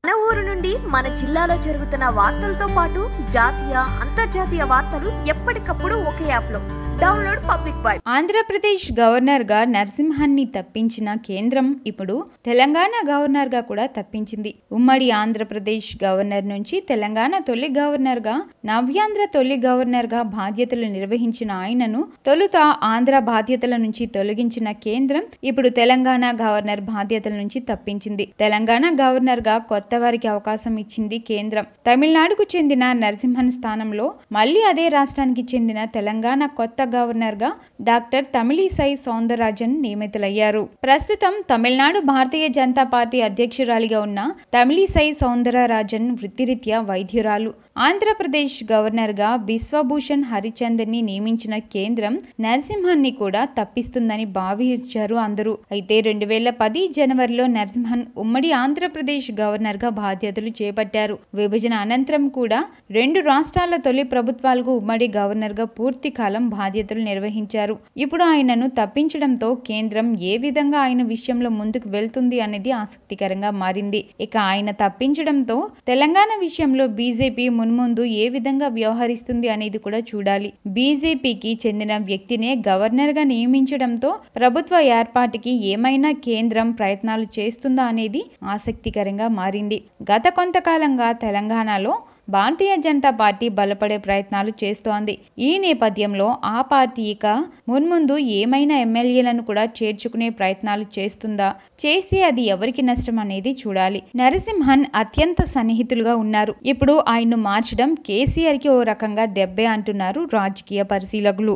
మన ఊరు నుండి మన జిల్లాలో జరుగుతున్న వార్తలతో పాటు జాతీయ అంతర్జాతీయ వార్తలు ఎప్పటికప్పుడు ఒకే యాప్ లో డౌన్లోడ్ పబ్లిక్ బాయ్ ఆంధ్రప్రదేశ్ గవర్నర్గా నరసింహాన్ని తప్పించిన కేంద్రం ఇప్పుడు తెలంగాణ గవర్నర్గా కూడా తప్పించింది ఉమ్మడి ఆంధ్రప్రదేశ్ గవర్నర్ నుంచి తెలంగాణ తొలి గవర్నర్గా నవ్యాంధ్ర తొలి గవర్నర్గా బాధ్యతలు నిర్వహించిన ఆయనను తొలుత ఆంధ్ర బాధ్యతల నుంచి తొలగించిన కేంద్రం ఇప్పుడు తెలంగాణ గవర్నర్ బాధ్యతల నుంచి తప్పించింది తెలంగాణ గవర్నర్గా కొత్త వారికి అవకాశం ఇచ్చింది కేంద్రం తమిళనాడుకు చెందిన నరసింహన్ స్థానంలో మళ్ళీ అదే రాష్ట్రానికి చెందిన తెలంగాణ కొత్త గవర్నర్గా డాక్టర్ తమిళిసై సౌందరరాజన్ నియమితులయ్యారు ప్రస్తుతం తమిళనాడు భారతీయ జనతా పార్టీ అధ్యక్షురాలిగా ఉన్న తమిళిసై సౌందరరాజన్ వృత్తిరీత్యా వైద్యురాలు ఆంధ్రప్రదేశ్ గవర్నర్గా బిశ్వభూషణ్ హరిచందర్ని నియమించిన కేంద్రం నరసింహన్ని కూడా తప్పిస్తుందని భావించారు అందరూ అయితే రెండు వేల పది జనవరిలో నరసింహన్ ఉమ్మడి ఆంధ్రప్రదేశ్ గవర్నర్గా బాధ్యతలు చేపట్టారు విభజన అనంతరం కూడా రెండు రాష్ట్రాల తొలి ప్రభుత్వాలకు ఉమ్మడి గవర్నర్గా పూర్తి కాలం బాధ్యతలు నిర్వహించారు ఇప్పుడు ఆయనను తప్పించడంతో కేంద్రం ఏ విధంగా ఆయన విషయంలో ముందుకు వెళ్తుంది అనేది ఆసక్తికరంగా మారింది ఇక ఆయన తప్పించడంతో తెలంగాణ విషయంలో బీజేపీ మున్ముందు ఏ విధంగా వ్యవహరిస్తుంది అనేది కూడా చూడాలి బీజేపీకి చెందిన వ్యక్తినే గవర్నర్గా నియమించడంతో ప్రభుత్వ ఏర్పాటుకి ఏమైనా కేంద్రం ప్రయత్నాలు చేస్తుందా అనేది ఆసక్తికరంగా మారింది గత కొంతకాలంగా తెలంగాణలో భారతీయ జనతా పార్టీ బలపడే ప్రయత్నాలు చేస్తోంది ఈ నేపథ్యంలో ఆ పార్టీ ఇక మున్ముందు ఏమైనా ఎమ్మెల్యేలను కూడా చేర్చుకునే ప్రయత్నాలు చేస్తుందా చేస్తే అది ఎవరికి నష్టం అనేది చూడాలి నరసింహన్ అత్యంత సన్నిహితులుగా ఉన్నారు ఇప్పుడు ఆయన్ను మార్చడం కేసీఆర్ కి ఓ రకంగా దెబ్బే అంటున్నారు రాజకీయ పరిశీలకులు